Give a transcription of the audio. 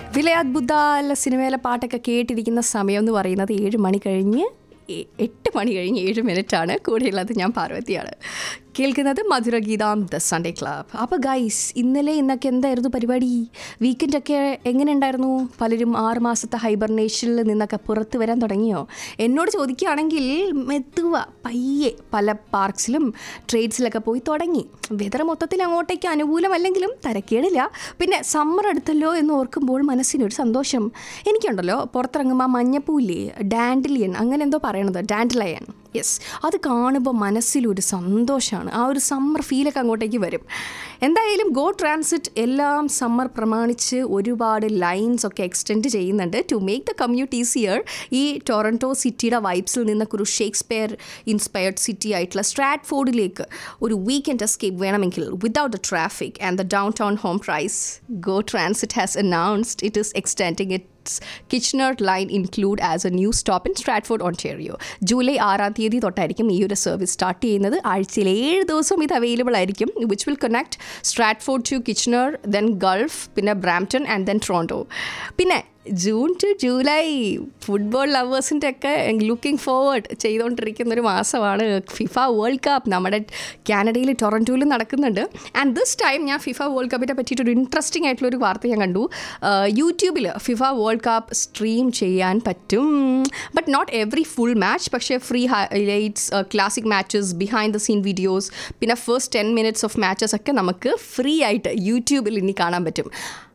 വിലയാത് ബുദ്ധ അല്ല സിനിമയിലെ പാട്ടൊക്കെ കേട്ടിരിക്കുന്ന സമയം എന്ന് പറയുന്നത് ഏഴ് മണി കഴിഞ്ഞ് എ- എട്ട് മണി കഴിഞ്ഞ് ഏഴ് മിനിറ്റാണ് കൂടെയുള്ളത് ഞാൻ പാർവതിയാണ് കേൾക്കുന്നത് മധുരഗീതാം ദ സൺഡേ ക്ലബ് അപ്പോൾ ഗൈസ് ഇന്നലെ ഇന്നൊക്കെ എന്തായിരുന്നു പരിപാടി വീക്കെൻഡൊക്കെ എങ്ങനെ ഉണ്ടായിരുന്നു പലരും ആറ് മാസത്തെ ഹൈബർനേഷനിൽ നിന്നൊക്കെ പുറത്ത് വരാൻ തുടങ്ങിയോ എന്നോട് ചോദിക്കുകയാണെങ്കിൽ മെത്തുക പയ്യെ പല പാർക്സിലും ട്രേഡ്സിലൊക്കെ പോയി തുടങ്ങി വെതർ മൊത്തത്തിൽ അങ്ങോട്ടേക്ക് അനുകൂലമല്ലെങ്കിലും തരക്കേടില്ല പിന്നെ സമ്മർ എടുത്തല്ലോ എന്ന് ഓർക്കുമ്പോൾ മനസ്സിനൊരു സന്തോഷം എനിക്കുണ്ടല്ലോ പുറത്തിറങ്ങുമ്പോൾ ആ മഞ്ഞപ്പൂല്ലേ ഡാൻഡിലിയൻ അങ്ങനെ എന്തോ പറയണത് ഡാൻഡിലയൻ യെസ് അത് കാണുമ്പോൾ മനസ്സിലൊരു സന്തോഷമാണ് ആ ഒരു സമ്മർ ഫീലൊക്കെ അങ്ങോട്ടേക്ക് വരും എന്തായാലും ഗോ ട്രാൻസിറ്റ് എല്ലാം സമ്മർ പ്രമാണിച്ച് ഒരുപാട് ലൈൻസ് ഒക്കെ എക്സ്റ്റെൻഡ് ചെയ്യുന്നുണ്ട് to make the commute easier ഈ ടൊറൻറ്റോ സിറ്റിയുടെ വൈബ്സിൽ നിന്നൊക്കെ ഒരു ഷേക്സ്പിയർ ഇൻസ്പയർഡ് സിറ്റി ആയിട്ടുള്ള സ്ട്രാറ്റ്ഫോർഡിലേക്ക് ഒരു വീക്കെൻഡ് എസ്കേപ്പ് വേണമെങ്കിൽ without the traffic and the downtown home price GO transit has announced it is extending it Kitchener line include as a new stop in Stratford Ontario July ആറാം തീയതി തൊട്ടായിരിക്കും ഈ ഒരു service start ചെയ്യുന്നത് ആഴ്ചയിൽ ഏഴ് ദിവസവും ഇത് അവൈലബിൾ ആയിരിക്കും which will connect Stratford to Kitchener then Guelph പിന്നെ ബ്രാംപ്ടൺ ആൻഡ് ദെൻ ടൊറോണ്ടോ പിന്നെ ജൂൺ ടു ജൂലൈ ഫുട്ബോൾ ലവേഴ്സിൻ്റെ ഒക്കെ ലുക്കിംഗ് ഫോർവേഡ് ചെയ്തുകൊണ്ടിരിക്കുന്ന ഒരു മാസമാണ് ഫിഫ വേൾഡ് കപ്പ് നമ്മുടെ കാനഡയിൽ ടൊറൻറ്റോയിൽ നടക്കുന്നുണ്ട് ആൻഡ് ദിസ് ടൈം ഞാൻ ഫിഫ വേൾഡ് കപ്പിനെ പറ്റിയിട്ട് ഒരു ഇൻട്രസ്റ്റിംഗ് ആയിട്ടുള്ള ഒരു വാർത്ത ഞാൻ കണ്ടു യൂട്യൂബിൽ ഫിഫ വേൾഡ് കപ്പ് സ്ട്രീം ചെയ്യാൻ പറ്റും but not every full match പക്ഷേ free highlights classic matches behind the scene videos പിന്നെ first ten minutes of matches ഒക്കെ നമുക്ക് ഫ്രീ ആയിട്ട് യൂട്യൂബിൽ ഇനി കാണാൻ പറ്റും